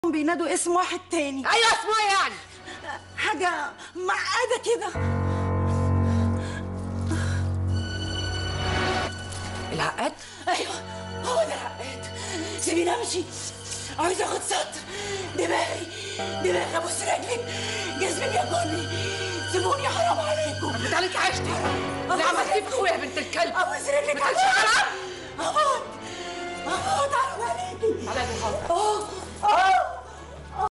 بينادوا اسم واحد تاني ايوه اسمه ايه يعني حاجة معقدة كده العقاد ايوه هو ده العقاد سيبيني امشي عايزة اخد سطر دماغي دماغي ابص رجلي جسمي بياكلني سيبوني حرام عليكم بتعليك عشتي اللي عملتيه في اخويا بنت الكلب ابص رجلك ما تقولش